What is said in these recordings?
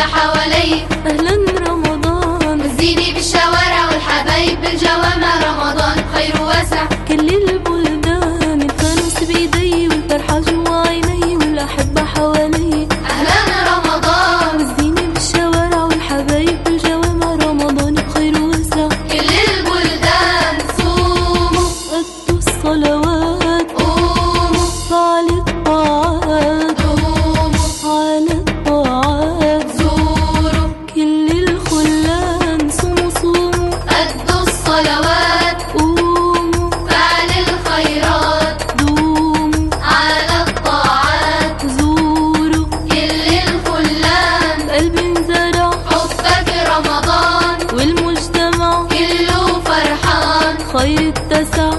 حوالي أهلا رمضان زيني بالشوارع والحبايب بالجوامع رمضان خير واسع كل البلدان الفانوس بإيدي والفرحة جوا عيني والأحبة حوالي أهلا رمضان والزينة بالشوارع والحبايب بالجوامع رمضان بخير واسع كل البلدان صوموا أدوا الصلوات قوموا على الطاعات دوموا على الطاعات زوروا كل الخلان صوموا صوموا أدوا الصلوات قوموا فعل الخيرات دوموا على الطاعات زوروا كل الخلان قلبي انزرع حبك رمضان والمجتمع كله فرحان خير اتسع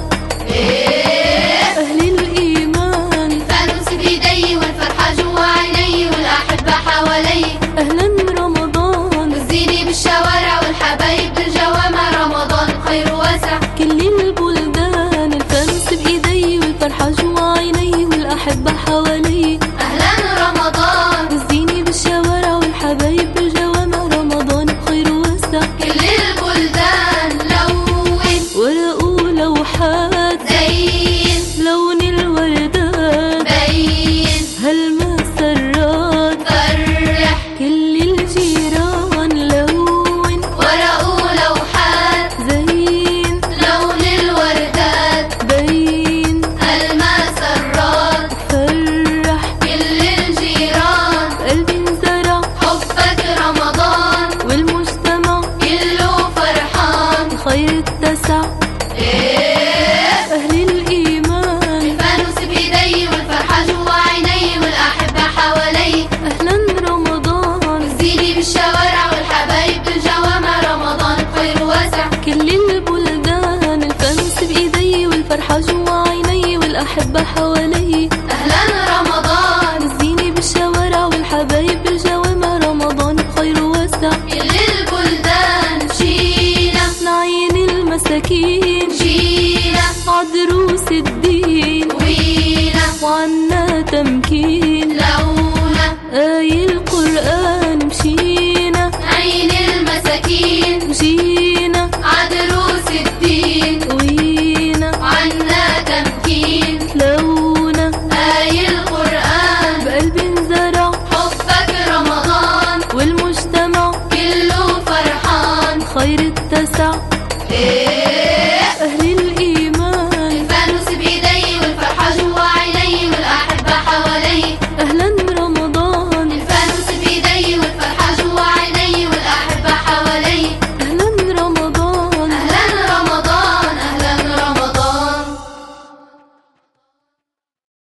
أهل الإيمان الفانوس بيدي والفرحة جوا عيني والأحبة حوالي أهلا رمضان والزيني بالشوارع والحبايب بالجوامع رمضان خير واسع كل البلدان الفانوس بإيدي والفرحة جوا عيني والأحبة حوالي أهلا رمضان والزينة بالشوارع والحبايب بالجوامع رمضان بخير واسع كل البلدان لون ورق ولوحات زين لون الوردات بين هالمسرات فرح كل الجيران لون ورق ولوحات زين لون الوردات بين المسرات فرح كل الجيران قلبي انزرع حبك رمضان والمجتمع كله فرحان خير اتسع أهل الإيمان الفانوس بيدي والفرحة جوا عيني والأحبة حوالي أهلا رمضان زيني بالشوارع والحبايب بالجوامع رمضان خير واسع كل البلدان الفانوس بإيدي والفرحة جوا عيني والأحبة حوالي أهلا رمضان